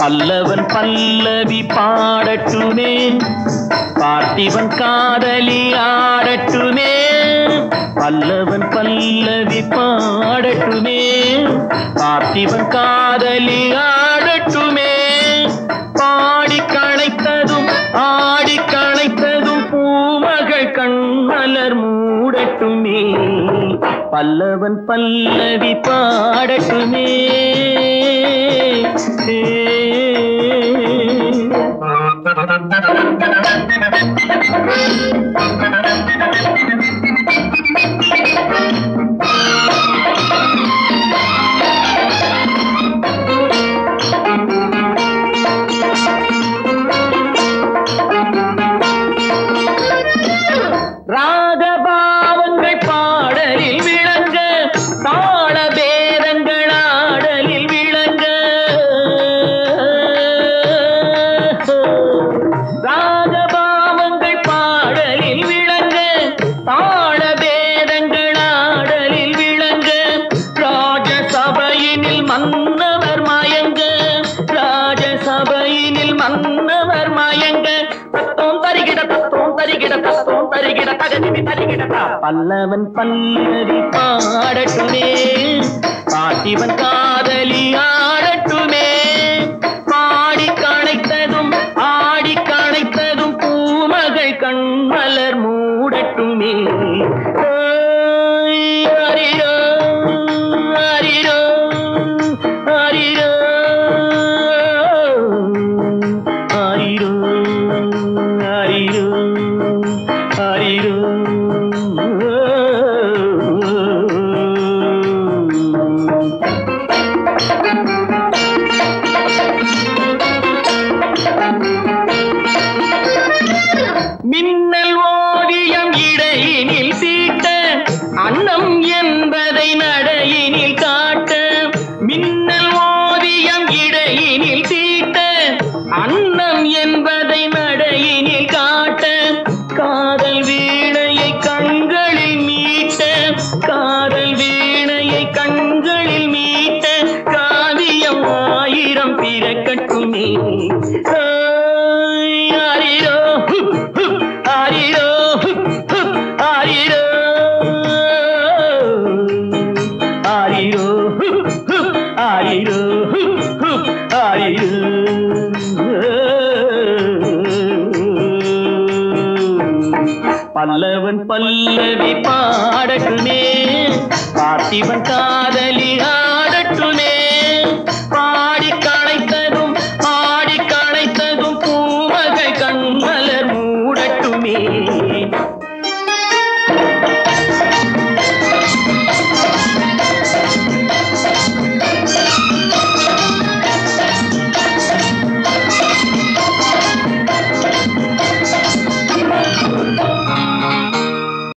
பல்லவன் பல்லவி பாடட்டுமே பார்த்திவன் காதலி ஆடட்டுமே பல்லவன் பல்லவி பாடட்டுமே பார்த்திவன் காதலி ஆடட்டுமே பாடி களைத்ததும் ஆடி களைத்ததும் பூமகள் கண்மலர் மூடட்டுமே பல்லவன் பல்லவி பாடட்டுமே ராகபாவங்கள் பாடலில் விளங்க தாள பேதங்கள் ஆடலில் விளங்க ராகபாவங்கள் பாடலில் விளங்க தாள பேதங்கள் ஆடலில் விளங்க ராஜசபையினில் மன்னவர் மயங்க ராஜசபையினில் மன்னவர் மயங்க தத்தோம் தரிகிட தத்தோம் தரிகிட தத்தோம் தரிகிட தகதிமி தரிகிட பல்லவன் பல்லவி பாடட்டுமே பாட்டிவன் காதலி ஆடட்டுமே பாடி கணைத்ததும் ஆடி கணைத்ததும் பூமகள் கண்மலர் மூடட்டுமே ஓய், அரிரோ, அரிரோ, அரிரோ, அரிரோ, அரிரோ, அரிரோ. மின்னல் ஓவியம் இடையினில் தீட்ட அன்னம் என்பதை நடையினில் காட்ட மின்னல் ஓவியம் இடையினில் தீட்ட அன்னம் என்பதை நடையினில் காட்ட காதல் வீணையை கண்களில் மீட்ட காதல் வீணையை கண்களில் மீட்ட காவியம் ஆயிரம் பிறக்கட்டுமே ஆய், ஆரிரோ, ஹுப், ஹுப், ஆரிரோ, ஹுப், ஹுப், ஆரிரோ. ஆரிரோ, ஹுப், ஹுப், ஆரிரோ, ஹுப், ஹுப், ஆரிரோ. பல்லவன் பல்லவி பாடட்டுமே பார்த்திவன் காதல்